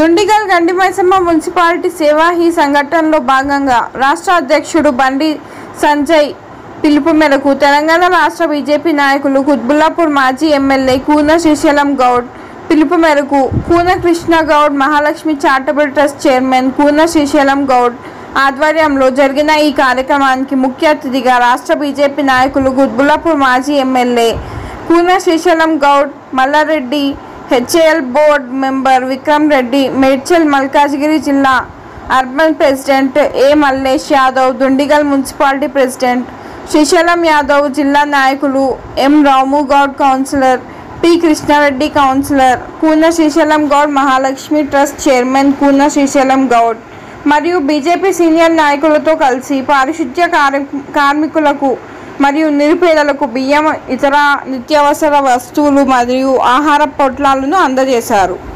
దుండిగల్ గండి మైసమ్మ మున్సిపాలిటీ సేవా ఈ సంఘటనలో భాగంగా రాష్ట్ర అధ్యక్షుడు బండి సంజయ్ పిలుపు మేరకు తెలంగాణ రాష్ట్ర బీజేపీ నాయకులు కుత్బుల్లాపూర్ మాజీ ఎమ్మెల్యే కూన శ్రీశైలం గౌడ్ పిలుపు మేరకు Koona Krishna Goud Mahalakshmi charitable trust chairman Koona Srisailam Goud ఆధ్వర్యంలో జరిగిన ఈ కార్యక్రమానికి ముఖ్య అతిథిగా రాష్ట్ర బీజేపీ నాయకులు గుద్బుల్లాపూర్ మాజీ MLA Koona Srisailam Goud Mallareddy HAL board member Vikram Reddy Medchal Malkajgiri జిల్లా urban president A Mallesh Yadav Dundigal municipality president Srisailam Yadav జిల్లా నాయకులు M Ramu Goud councillor P Krishnareddy councillor Koona Srisailam Goud Mahalakshmi trust chairman Koona Srisailam Goud మరియు బీజేపీ సీనియర్ నాయకులతో కలిసి పారిశుద్ధ్య కార్య కార్మికులకు మరియు నిరుపేదలకు బియ్యం ఇతర నిత్యావసర వస్తువులు మరియు ఆహార పొట్లాలను అందజేశారు